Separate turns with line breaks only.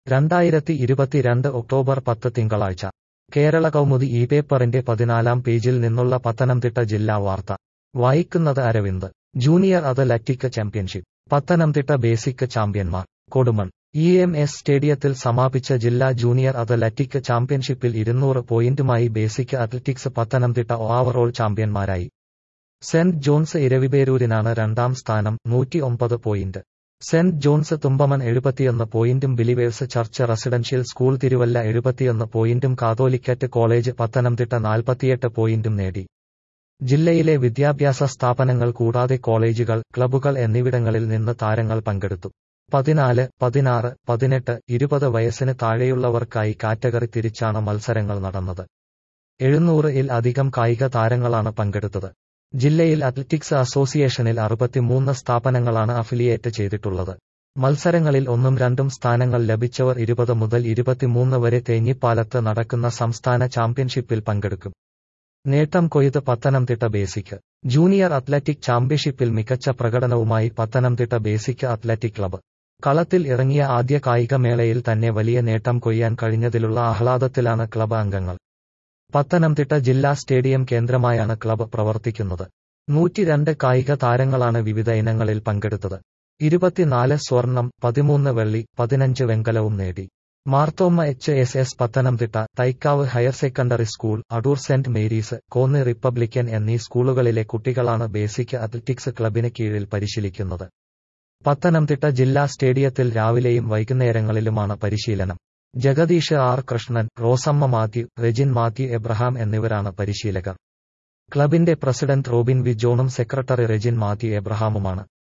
രണ്ടായിരത്തി ഇരുപത്തിരണ്ട് ഒക്ടോബർ പത്ത് തിങ്കളാഴ്ച കേരള കൗമുദി ഈ പേപ്പറിന്റെ പതിനാലാം പേജിൽ നിന്നുള്ള പത്തനംതിട്ട ജില്ലാ വാർത്ത വായിക്കുന്നത് Aravind junior athletic championship Pathanamthitta basic ചാമ്പ്യന്മാർ കൊടുമൺ ഇ എം എസ് സ്റ്റേഡിയത്തിൽ സമാപിച്ച ജില്ലാ ജൂനിയർ അത്ലറ്റിക് ചാമ്പ്യൻഷിപ്പിൽ ഇരുന്നൂറ് പോയിന്റുമായി ബേസിക് അത്ലറ്റിക്സ് പത്തനംതിട്ട ഓവറോൾ ചാമ്പ്യന്മാരായി സെന്റ് ജോൺസ് ഇരവിപേരൂരിനാണ് രണ്ടാം സ്ഥാനം നൂറ്റി ഒമ്പത് പോയിന്റ് സെന്റ് ജോൺസ് തുമ്പമൺ എഴുപത്തിയൊന്ന് പോയിന്റും believers church residential school Thiruvalla എഴുപത്തിയൊന്ന് പോയിന്റും കാതോലിക്കറ്റ് കോളേജ് പത്തനംതിട്ട നാൽപ്പത്തിയെട്ട് പോയിന്റും നേടി ജില്ലയിലെ വിദ്യാഭ്യാസ സ്ഥാപനങ്ങൾ കൂടാതെ കോളേജുകൾ ക്ലബ്ബുകൾ എന്നിവിടങ്ങളിൽ നിന്ന് താരങ്ങൾ പങ്കെടുത്തു പതിനാല് പതിനാറ് പതിനെട്ട് ഇരുപത് വയസ്സിന് താഴെയുള്ളവർക്കായി കാറ്റഗറി തിരിച്ചാണ് മത്സരങ്ങൾ നടന്നത് എഴുന്നൂറ് ഇൽ അധികം കായിക താരങ്ങളാണ് പങ്കെടുത്തത് ജില്ലയിൽ അത്ലറ്റിക്സ് അസോസിയേഷനിൽ അറുപത്തിമൂന്ന് സ്ഥാപനങ്ങളാണ് അഫിലിയേറ്റ് ചെയ്തിട്ടുള്ളത് മത്സരങ്ങളിൽ ഒന്നും രണ്ടും സ്ഥാനങ്ങൾ ലഭിച്ചവർ ഇരുപത് മുതൽ ഇരുപത്തിമൂന്ന് വരെ തേഞ്ഞിപ്പാലത്ത് നടക്കുന്ന സംസ്ഥാന ചാമ്പ്യൻഷിപ്പിൽ പങ്കെടുക്കും നേട്ടം കൊയ്ത് പത്തനംതിട്ട ബേസിക് ജൂനിയർ അത്ലറ്റിക് ചാമ്പ്യൻഷിപ്പിൽ മികച്ച പ്രകടനവുമായി പത്തനംതിട്ട ബേസിക് അത്ലറ്റിക് ക്ലബ്ബ് കളത്തിൽ ഇറങ്ങിയ ആദ്യ കായികമേളയിൽ തന്നെ വലിയ നേട്ടം കൊയ്യാൻ കഴിഞ്ഞതിലുള്ള ആഹ്ലാദത്തിലാണ് ക്ലബ്ബ് അംഗങ്ങൾ പത്തനംതിട്ട ജില്ലാ സ്റ്റേഡിയം കേന്ദ്രമായാണ് ക്ലബ്ബ് പ്രവർത്തിക്കുന്നത് നൂറ്റിരണ്ട് കായിക താരങ്ങളാണ് വിവിധ ഇനങ്ങളിൽ പങ്കെടുത്തത് ഇരുപത്തിനാല് സ്വർണം പതിമൂന്ന് വെള്ളി പതിനഞ്ച് വെങ്കലവും നേടി Marthoma H S S Pathanamthitta Thaikkavu higher secondary school Adoor saint Mary's Konni republican എന്നീ സ്കൂളുകളിലെ കുട്ടികളാണ് ബേസിക് അത്ലറ്റിക്സ് ക്ലബിന് കീഴിൽ പരിശീലിക്കുന്നത് പത്തനംതിട്ട ജില്ലാ സ്റ്റേഡിയത്തിൽ രാവിലെയും വൈകുന്നേരങ്ങളിലുമാണ് പരിശീലനം Jagadeesh R Krishnan Rosamma Mathew Regin Mathew Abraham എന്നിവരാണ് പരിശീലകർ ക്ലബിന്റെ പ്രസിഡന്റ് റോബിൻ വി ജോണും സെക്രട്ടറി റെജിൻ മാത്യു എബ്രഹാമുമാണ്